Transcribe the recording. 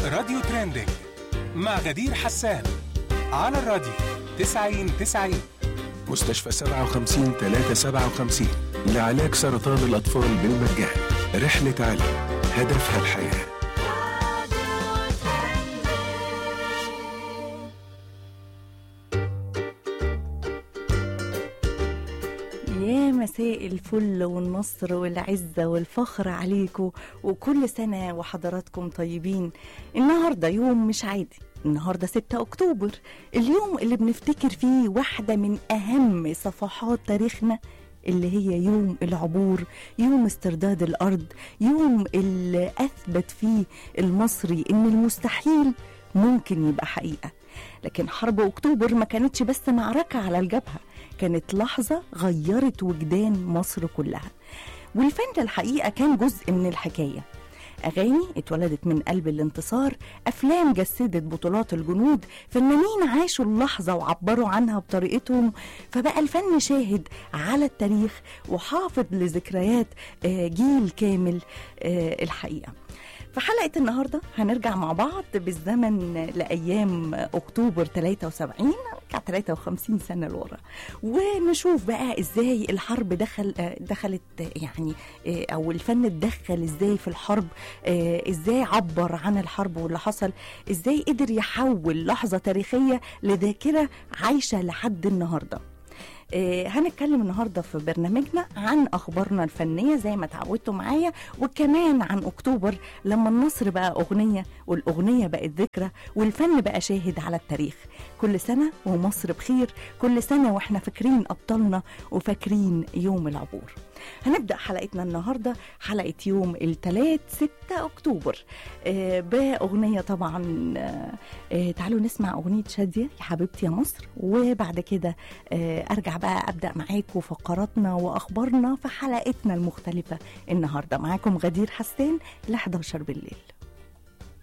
راديو ترندنج مع غدير حسان على الراديو 90 90 مستشفى 57 357 لعلاج سرطان الأطفال بالمجان رحلة علم هدفها الحياه يا مساء الفل والنصر والعزة والفخر عليكم وكل سنة وحضراتكم طيبين النهاردة يوم مش عادي النهاردة 6 أكتوبر اليوم اللي بنفتكر فيه واحدة من أهم صفحات تاريخنا اللي هي يوم العبور يوم استرداد الأرض يوم اللي أثبت فيه المصري إن المستحيل ممكن يبقى حقيقة لكن حرب أكتوبر ما كانتش بس معركة على الجبهة كانت لحظة غيرت وجدان مصر كلها والفن الحقيقة كان جزء من الحكاية أغاني اتولدت من قلب الانتصار أفلام جسدت بطولات الجنود فنانين عاشوا اللحظة وعبروا عنها بطريقتهم فبقى الفن شاهد على التاريخ وحافظ لذكريات آه، جيل كامل آه، الحقيقة في حلقة النهاردة هنرجع مع بعض بالزمن لأيام أكتوبر 73 نرجع 53 سنة لورا ونشوف بقى إزاي الحرب دخل آه، دخلت آه، يعني آه، أو الفن اتدخل إزاي في الحرب آه، إزاي عبر عن الحرب واللي حصل إزاي قدر يحول لحظة تاريخية لذاكرة عايشة لحد النهارده آه، هنتكلم النهارده في برنامجنا عن اخبارنا الفنيه زي ما اتعودتوا معايا وكمان عن اكتوبر لما النصر بقى اغنيه والاغنيه بقت ذكرى والفن بقى شاهد على التاريخ كل سنه ومصر بخير كل سنه واحنا فاكرين ابطالنا وفاكرين يوم العبور هنبدا حلقتنا النهارده حلقه يوم الثلاث 6 اكتوبر آه، باغنيه طبعا آه، آه، تعالوا نسمع اغنيه شاديه يا حبيبتي يا مصر وبعد كده آه، ارجع بقى ابدا معاكم فقراتنا واخبارنا في حلقتنا المختلفه النهارده معاكم غدير حسان ل 11 بالليل